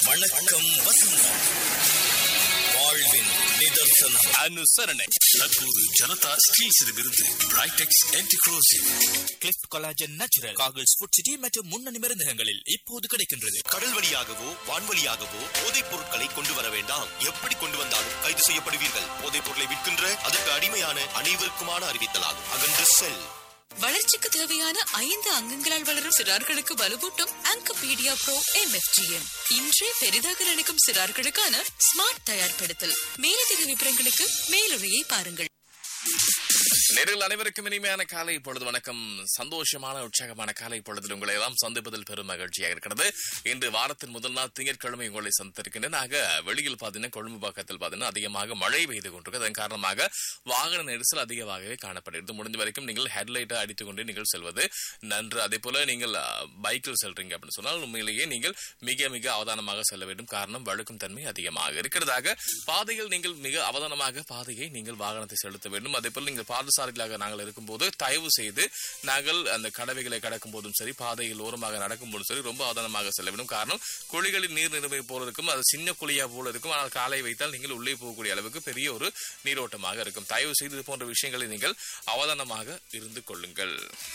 வணக்கம் வசந்தம் வாழ்வின் நிதர்சனம் அனுசரணை தற்போது ஜனதா ஸ்டீல்ஸ் இருந்து பிரைடெக்ஸ் என்டிக்ரோசிவ் கிளிஃப்ட் கொலாஜன் நேச்சுரல் காகிள்ஸ் ஃபுட் சிட்டி மற்றும் முன்னணி மருந்தகங்களில் இப்போது கிடைக்கின்றது கடல் வழியாகவோ வான்வழியாகவோ போதைப் பொருட்களை கொண்டு வர வேண்டாம் எப்படி கொண்டு வந்தாலும் கைது செய்யப்படுவீர்கள் போதைப் பொருளை விற்கின்ற அதற்கு அடிமையான அனைவருக்குமான அறிவித்தலாகும் அகன்று செல் வளர்ச்சிக்கு தேவையான ஐந்து அங்கங்களால் வளரும் சிறார்களுக்கு வலுவூட்டும் ஆங்கபீடியா ப்ரோ எம்எஃப்டிஎம் இன்றே பெரிதாக நினைக்கும் சிறார்களுக்கான ஸ்மார்ட் தயார்படுத்தல் மேலதிக விவரங்களுக்கு மேலுரையை பாருங்கள் நேரில் அனைவருக்கும் இனிமையான காலை பொழுது வணக்கம் சந்தோஷமான உற்சாகமான காலை பொழுதில் உங்களை எல்லாம் சந்திப்பதில் பெரும் மகிழ்ச்சியாக இருக்கிறது இன்று வாரத்தின் முதல் நாள் திங்கட்கிழமை உங்களை சந்தித்திருக்கின்றேன் ஆக வெளியில் பார்த்தீங்கன்னா கொழும்பு பக்கத்தில் பார்த்தீங்கன்னா அதிகமாக மழை பெய்து கொண்டிருக்கு அதன் காரணமாக வாகன நெரிசல் அதிகமாகவே காணப்படுகிறது முடிஞ்ச வரைக்கும் நீங்கள் ஹெட்லைட்டை அடித்துக் கொண்டு நீங்கள் செல்வது நன்று அதே போல நீங்கள் அஹ், பைக்கில் செல்றீங்க அப்படின்னு சொன்னால் உண்மையிலேயே நீங்கள் மிக மிக அவதானமாக செல்ல வேண்டும் காரணம் வழுக்கும் தன்மை அதிகமாக இருக்கிறதாக பாதையில் நீங்கள் மிக அவதானமாக பாதையை நீங்கள் வாகனத்தை செலுத்த வேண்டும் அதே போல நீங்கள் பாதசாரிகளாக நாங்கள் இருக்கும்போது தயவு செய்து நாங்கள் அந்த கடவைகளை கடக்கும் போதும் சரி பாதையில் ஓரமாக நடக்கும் போதும் சரி ரொம்ப அவதானமாக செல்ல வேண்டும் காரணம் குழிகளில் நீர் நிறுவை போல இருக்கும் அது சின்ன குழியா போல இருக்கும் ஆனால் காலை வைத்தால் நீங்கள் உள்ளே போகக்கூடிய அளவுக்கு பெரிய ஒரு நீரோட்டமாக இருக்கும் தயவு செய்து இது போன்ற விஷயங்களை நீங்கள் அவதானமாக இருந்து கொள்ளுங்கள்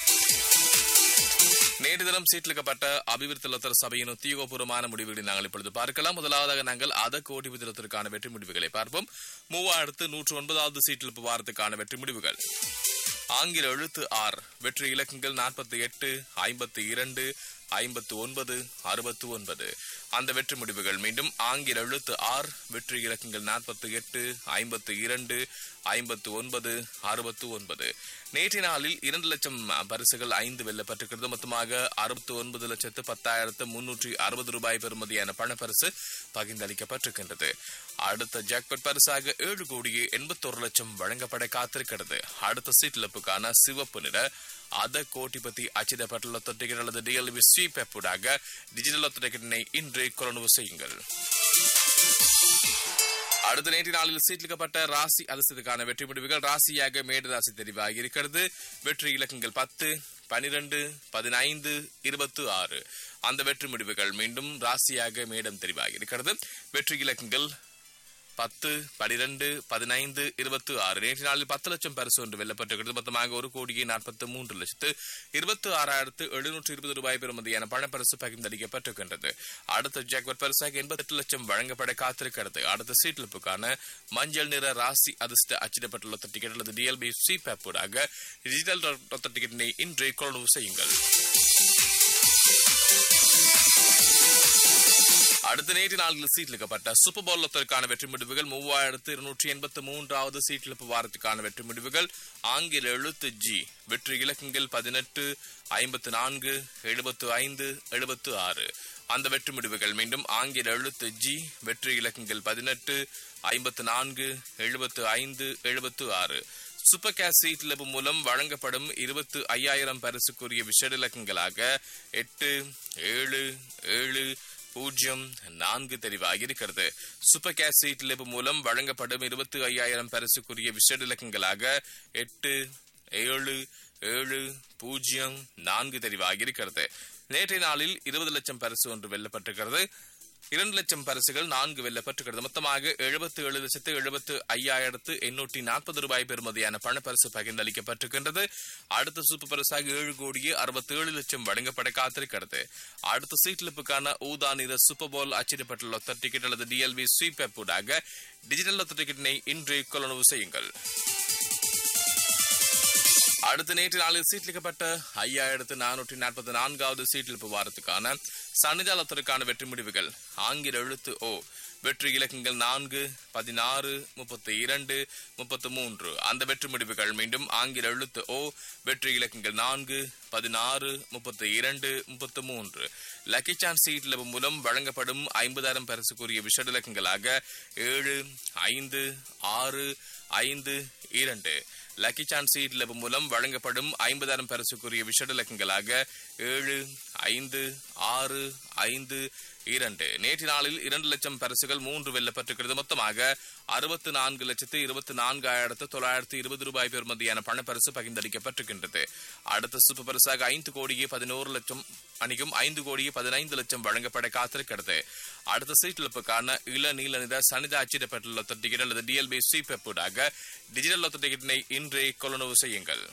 நேற்று தினம் சீட்டிலிக்கப்பட்ட அபிவிருத்தி லத்தர் சபையின் உத்தியோகபூர்வமான முடிவுகளை நாங்கள் இப்பொழுது பார்க்கலாம் முதலாவதாக நாங்கள் அத கோடி விதத்திற்கான வெற்றி முடிவுகளை பார்ப்போம் மூவாயிரத்து நூற்று ஒன்பதாவது சீட்டில் வாரத்துக்கான வெற்றி முடிவுகள் ஆங்கில எழுத்து ஆர் வெற்றி இலக்கங்கள் நாற்பத்தி எட்டு ஐம்பத்தி இரண்டு ஐம்பத்து ஒன்பது அறுபத்து ஒன்பது அந்த வெற்றி முடிவுகள் மீண்டும் ஆங்கில எழுத்து ஆர் வெற்றி இலக்கங்கள் நாற்பத்தி எட்டு ஐம்பத்து இரண்டு ஐம்பத்து ஒன்பது அறுபத்து ஒன்பது நேற்றைய நாளில் இரண்டு லட்சம் பரிசுகள் ஐந்து வெல்லப்பட்டிருக்கிறது மொத்தமாக அறுபத்தி ஒன்பது லட்சத்து பத்தாயிரத்து முன்னூற்றி அறுபது ரூபாய் பெறுமதியான பணப்பரிசு பகிர்ந்தளிக்கப்பட்டிருக்கின்றது அடுத்த ஜாக்பட் பரிசாக ஏழு கோடியே எண்பத்தொரு லட்சம் வழங்கப்பட காத்திருக்கிறது அடுத்த சீட்டிழப்புக்கான சிவப்பு நிற அத கோட்டிபதி அச்சிடப்பட்டுள்ள தொட்டிகள் அல்லது டிஎல்வி ஸ்வீப் ஊடாக டிஜிட்டல் ஒத்துழைக்கினை இன்றே கொள்ளுணவு செய்யுங்கள் அடுத்த நேற்று நாளில் சீட்டிலிக்கப்பட்ட ராசி அரசுக்கான வெற்றி முடிவுகள் ராசியாக மேடு ராசி தெரிவாகி இருக்கிறது வெற்றி இலக்கங்கள் பத்து பனிரெண்டு பதினைந்து இருபத்து ஆறு அந்த வெற்றி முடிவுகள் மீண்டும் ராசியாக மேடம் தெரிவாகி இருக்கிறது வெற்றி இலக்கங்கள் பத்து பனிரெண்டு பதினைந்து இருபத்தி ஆறு நேற்று நாளில் பத்து லட்சம் பரிசு ஒன்று வெல்லப்பட்டிருக்கிறது மொத்தமாக ஒரு கோடியே நாற்பத்தி மூன்று லட்சத்து இருபத்தி ஆறாயிரத்து எழுநூற்று இருபது ரூபாய் பெறுமதியான பணப்பரிசு பகிர்ந்தளிக்கப்பட்டிருக்கின்றது அடுத்த ஜாக்வட் பரிசாக எண்பத்தெட்டு லட்சம் வழங்கப்பட காத்திருக்கிறது அடுத்த சீட்லிப்புக்கான மஞ்சள் நிற ராசி அதிர்ஷ்ட அச்சிடப்பட்டுள்ள டிக்கெட் அல்லது டிஎல்பி சி பேப்பூடாக டிஜிட்டல் ரத்த டிக்கெட்டினை இன்றே கொள்ளுவு செய்யுங்கள் அடுத்த நேற்று நாளில் சீட்லிக்கப்பட்ட சூப்பர் பவுலத்திற்கான வெற்றி முடிவுகள் மூவாயிரத்து இருநூற்றி எண்பத்தி மூன்றாவது சீட்லிப்பு வாரத்துக்கான வெற்றி முடிவுகள் ஆங்கில எழுத்து ஜி வெற்றி இலக்கங்கள் பதினெட்டு ஐம்பத்து நான்கு எழுபத்து ஐந்து எழுபத்து ஆறு அந்த வெற்றி முடிவுகள் மீண்டும் ஆங்கில எழுத்து ஜி வெற்றி இலக்கங்கள் பதினெட்டு ஐம்பத்து நான்கு எழுபத்து ஐந்து எழுபத்து ஆறு சூப்பர் கேஷ் சீட் லெபு மூலம் வழங்கப்படும் இருபத்து ஐயாயிரம் பரிசுக்குரிய விஷட இலக்கங்களாக எட்டு ஏழு ஏழு பூஜ்ஜியம் நான்கு தெரிவாகி இருக்கிறது சூப்பர் கேஷ் சீட் லெபு மூலம் வழங்கப்படும் இருபத்தி ஐயாயிரம் பரிசுக்குரிய விஷட இலக்கங்களாக எட்டு ஏழு ஏழு பூஜ்ஜியம் நான்கு தெரிவாகி இருக்கிறது நேற்றைய நாளில் இருபது லட்சம் பரிசு ஒன்று வெல்லப்பட்டிருக்கிறது இரண்டு லட்சம் பரிசுகள் நான்கு வெல்லப்பட்டிருக்கிறது மொத்தமாக எழுபத்து ஏழு லட்சத்து எழுபத்து ஐயாயிரத்து எண்ணூற்றி நாற்பது ரூபாய் பெறுமதியான பணப்பரிசு பகிர்ந்தளிக்கப்பட்டிருக்கின்றது அடுத்த சூப்பர் பரிசாக ஏழு கோடியே அறுபத்தி ஏழு லட்சம் வழங்கப்பட காத்திருக்கிறது அடுத்த சீட்லிப்புக்கான ஊதா நிற சூப்பர் போல் அச்சிடப்பட்டுள்ள ஒத்த டிக்கெட் அல்லது டிஎல்வி ஸ்வீப் ஊடாக டிஜிட்டல் ஒத்த டிக்கெட்டினை இன்று கொள்ளளவு செய்யுங்கள் அடுத்த நேற்று நாளில் சீட்லிக்கப்பட்ட ஐயாயிரத்து நானூற்றி நாற்பத்தி நான்காவது சீட்டில் வாரத்துக்கான சன்னிதானத்திற்கான வெற்றி முடிவுகள் ஆங்கில எழுத்து ஓ வெற்றி இலக்கங்கள் நான்கு பதினாறு முப்பத்தி இரண்டு முப்பத்தி மூன்று அந்த வெற்றி முடிவுகள் மீண்டும் ஆங்கில எழுத்து ஓ வெற்றி இலக்கங்கள் நான்கு பதினாறு முப்பத்தி இரண்டு முப்பத்தி மூன்று லக்கி சான்ஸ் சீட் லெவல் மூலம் வழங்கப்படும் ஐம்பதாயிரம் பரிசுக்குரிய விஷட இலக்கங்களாக ஏழு ஐந்து ஆறு ஐந்து இரண்டு லக்கி சான்ஸ் சீட் லெவல் மூலம் வழங்கப்படும் ஐம்பதாயிரம் பரிசுக்குரிய விஷட இலக்கங்களாக ஏழு ஐந்து ஆறு ஐந்து இரண்டு நேற்று நாளில் இரண்டு லட்சம் பரிசுகள் மூன்று வெல்லப்பட்டிருக்கிறது மொத்தமாக அறுபத்து நான்கு லட்சத்து இருபத்தி நான்காயிரத்து தொள்ளாயிரத்து இருபது ரூபாய் பெறுமதியான பணப்பரிசு பகிர்ந்தளிக்கப்பட்டிருக்கின்றது அடுத்த சூப்பர் பரிசாக ஐந்து கோடியே பதினோரு லட்சம் அணிக்கும் ஐந்து கோடியே பதினைந்து லட்சம் வழங்கப்பட காத்திருக்கிறது அடுத்த சீட்டிழப்புக்கான இள நீல நிற சனித அச்சிடப்பட்டுள்ள லொத்த டிக்கெட் அல்லது டிஎல்பி சீப்பூடாக டிஜிட்டல் லொத்த டிக்கெட்டினை இன்றே கொள்ளுணவு செய்யுங்கள்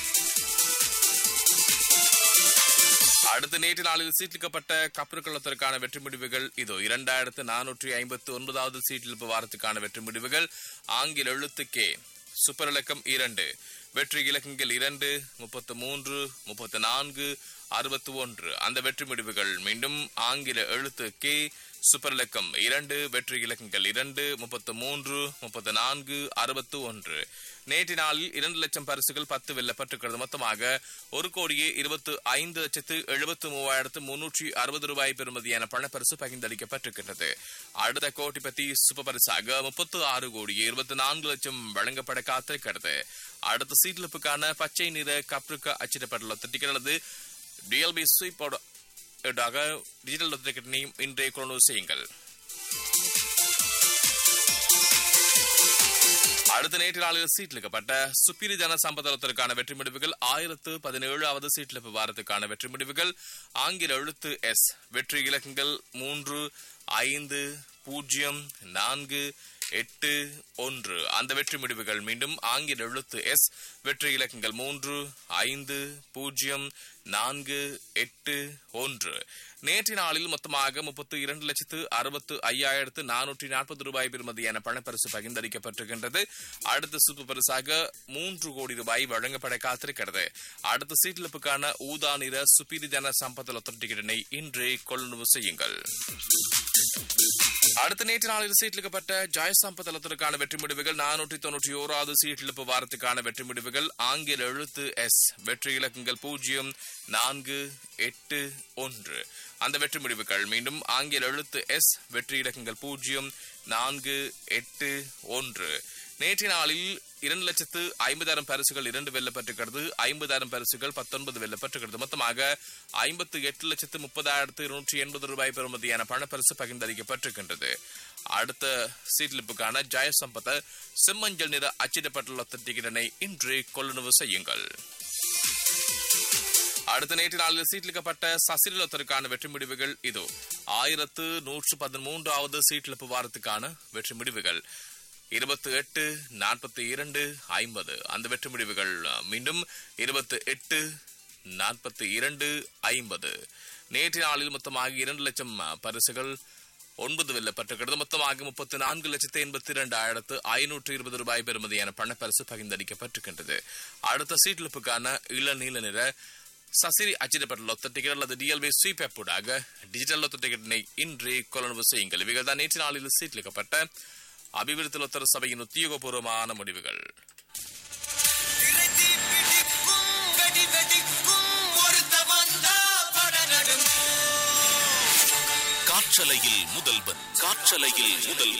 அடுத்த நேற்று நாளில் சீட்டிக்கப்பட்ட கப்பற்கொள்ளத்திற்கான வெற்றி முடிவுகள் இதோ இரண்டாயிரத்து நானூற்றி ஐம்பத்து ஒன்பதாவது சீட்டிழப்பு வாரத்துக்கான வெற்றி முடிவுகள் ஆங்கில எழுத்து கே சூப்பர் இலக்கம் இரண்டு வெற்றி இலக்கங்கள் இரண்டு முப்பத்து மூன்று முப்பத்து நான்கு அறுபத்து ஒன்று அந்த வெற்றி முடிவுகள் மீண்டும் ஆங்கில எழுத்து கே சூப்பர் இலக்கம் இரண்டு வெற்றி இலக்கங்கள் இரண்டு முப்பத்து மூன்று முப்பத்து நான்கு அறுபத்து ஒன்று நேற்று நாளில் இரண்டு லட்சம் பரிசுகள் பத்து வெல்லப்பட்டிருக்கிறது மொத்தமாக ஒரு கோடியே இருபத்து ஐந்து லட்சத்து எழுபத்து மூவாயிரத்து முன்னூற்றி அறுபது ரூபாய் பெறுமதியான பணப்பரிசு பகிர்ந்தளிக்கப்பட்டிருக்கின்றது அடுத்த கோட்டி பத்தி சூப்பர் பரிசாக முப்பத்து ஆறு கோடியே இருபத்தி நான்கு லட்சம் வழங்கப்பட காத்திருக்கிறது அடுத்த சீட்லிப்புக்கான பச்சை நிற கப்ருக்கு அச்சிடப்பட்டுள்ள டிக்கெட் அல்லது டிஎல்பி ஸ்வீப்போட டிஜிட்டல் டிக்கெட்டினையும் இன்றைய கொண்டு செய்யுங்கள் அடுத்த நேற்று நாளில் சீட்லிக்கப்பட்ட சுப்பீரி ஜன சம்பதத்திற்கான வெற்றி முடிவுகள் ஆயிரத்து பதினேழாவது சீட்லிப்பு வாரத்துக்கான வெற்றி முடிவுகள் ஆங்கில எழுத்து எஸ் வெற்றி இலக்கங்கள் மூன்று ஐந்து பூஜ்ஜியம் நான்கு எட்டு ஒன்று அந்த வெற்றி முடிவுகள் மீண்டும் ஆங்கில எழுத்து எஸ் வெற்றி இலக்கங்கள் மூன்று ஐந்து பூஜ்ஜியம் நான்கு எட்டு ஒன்று நேற்று நாளில் மொத்தமாக முப்பத்து இரண்டு லட்சத்து அறுபத்து ஐயாயிரத்து நானூற்றி நாற்பது ரூபாய் பெறுமதியான பணப்பரிசு பகிர்ந்தளிக்கப்பட்டிருக்கின்றது அடுத்த சூப்பர் பரிசாக மூன்று கோடி ரூபாய் வழங்கப்பட காத்திருக்கிறது அடுத்த சீட்லிப்புக்கான ஊதா நிற சுப்பீரி ஜன சம்பத் லொத்தர் டிக்கெட்டினை இன்றே கொள்ளுணவு செய்யுங்கள் அடுத்த நேற்று நாளில் சீட்லிக்கப்பட்ட ஜெயசம்பத் தளத்திற்கான வெற்றி முடிவுகள் நானூற்றி தொன்னூற்றி ஓராவது சீட்டிழப்பு வாரத்துக்கான வெற்றி முடிவுகள் ஆங்கில எழுத்து எஸ் வெற்றி இலக்கங்கள் பூஜ்ஜியம் நான்கு எட்டு ஒன்று அந்த வெற்றி முடிவுகள் மீண்டும் ஆங்கில எழுத்து எஸ் வெற்றி இலக்கங்கள் பூஜ்ஜியம் நான்கு எட்டு ஒன்று நேற்று நாளில் இரண்டு லட்சத்து ஐம்பதாயிரம் பரிசுகள் இரண்டு வெல்லப்பட்டிருக்கிறது ஐம்பதாயிரம் பரிசுகள் பத்தொன்பது வெல்லப்பட்டிருக்கிறது மொத்தமாக ஐம்பத்து எட்டு லட்சத்து முப்பதாயிரத்து இருநூற்றி எண்பது ரூபாய் பெறுமதியான பணப்பரிசு பகிர்ந்தளிக்கப்பட்டிருக்கின்றது அடுத்த சீட்லிப்புக்கான ஜெயசம்பத செம்மஞ்சள் நிற அச்சிடப்பட்டுள்ள டிக்கெட்டினை இன்று கொள்ளுணவு செய்யுங்கள் அடுத்த நேற்று நாளில் சீட்லிக்கப்பட்ட சசிலத்திற்கான வெற்றி முடிவுகள் இதோ ஆயிரத்து நூற்று பதிமூன்றாவது சீட்லிப்பு வாரத்துக்கான வெற்றி முடிவுகள் இருபத்தி எட்டு நாற்பத்தி இரண்டு ஐம்பது அந்த வெற்றி முடிவுகள் மீண்டும் இருபத்தி எட்டு நாற்பத்தி இரண்டு ஐம்பது நேற்று நாளில் மொத்தமாக இரண்டு லட்சம் பரிசுகள் ஒன்பது வெல்லப்பட்டிருக்கிறது மொத்தமாக முப்பத்தி நான்கு லட்சத்தி எண்பத்தி இரண்டாயிரத்து ஐநூற்று இருபது ரூபாய் பெறுமதியான பணப்பரிசு பகிர்ந்தளிக்கப்பட்டிருக்கின்றது அடுத்த சீட்லிப்புக்கான இளநீல நிற சசிரி அச்சிடப்பட்ட லொத்த டிக்கெட் அல்லது டிஎல்பி ஸ்வீப் ஊடாக டிஜிட்டல் லொத்த டிக்கெட்டினை இன்றே கொள்ளவு செய்யுங்கள் இவைகள் தான் நேற்று நாளில் சீட்லிக்கப்பட்ட அபிவிருத்தி லொத்தர சபையின் உத்தியோகபூர்வமான முடிவுகள் காற்றலையில் முதல்வன் காற்றலையில் முதல்